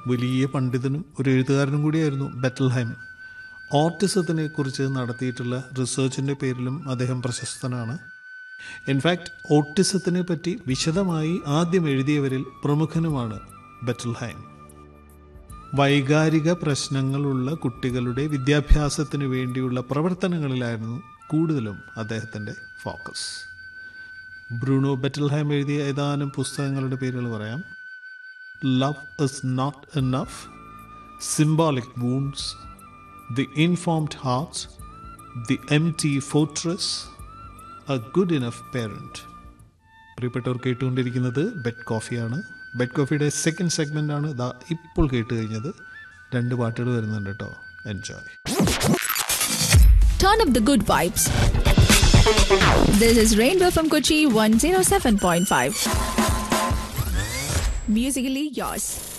വലിയ പണ്ഡിതനും ഒരു എഴുത്തുകാരനും കൂടിയായിരുന്നു ബെറ്റൽഹൈം ഓട്ടിസത്തിനെ കുറിച്ച് നടത്തിയിട്ടുള്ള റിസർച്ചിൻ്റെ പേരിലും അദ്ദേഹം പ്രശസ്തനാണ് ഇൻഫാക്റ്റ് ഓട്ടിസത്തിനെ പറ്റി വിശദമായി ആദ്യം എഴുതിയവരിൽ പ്രമുഖനുമാണ് ബെറ്റൽഹൈം വൈകാരിക പ്രശ്നങ്ങളുള്ള കുട്ടികളുടെ വിദ്യാഭ്യാസത്തിന് വേണ്ടിയുള്ള പ്രവർത്തനങ്ങളിലായിരുന്നു കൂടുതലും അദ്ദേഹത്തിൻ്റെ ഫോക്കസ് ബ്രൂണോ ബെറ്റൽഹൈം എഴുതിയ ഏതാനും പുസ്തകങ്ങളുടെ പേരുകൾ പറയാം love is not enough symbolic wounds the informed hearts the empty fortress a good enough parent പ്രിയപ്പെട്ടവർ കേട്ടുകൊണ്ടിരിക്കുന്നത് ബെഡ് കോഫിയാണ് ബെഡ് കോഫിയുടെ സെക്കൻഡ് സെഗ്മെൻ്റ് ആണ് ഇതാ ഇപ്പോൾ കേട്ട് കഴിഞ്ഞത് രണ്ട് പാട്ടുകൾ വരുന്നുണ്ട് കേട്ടോ enjoy Turn up the good vibes. This is Rainbow from Kochi 107.5. Musically yours.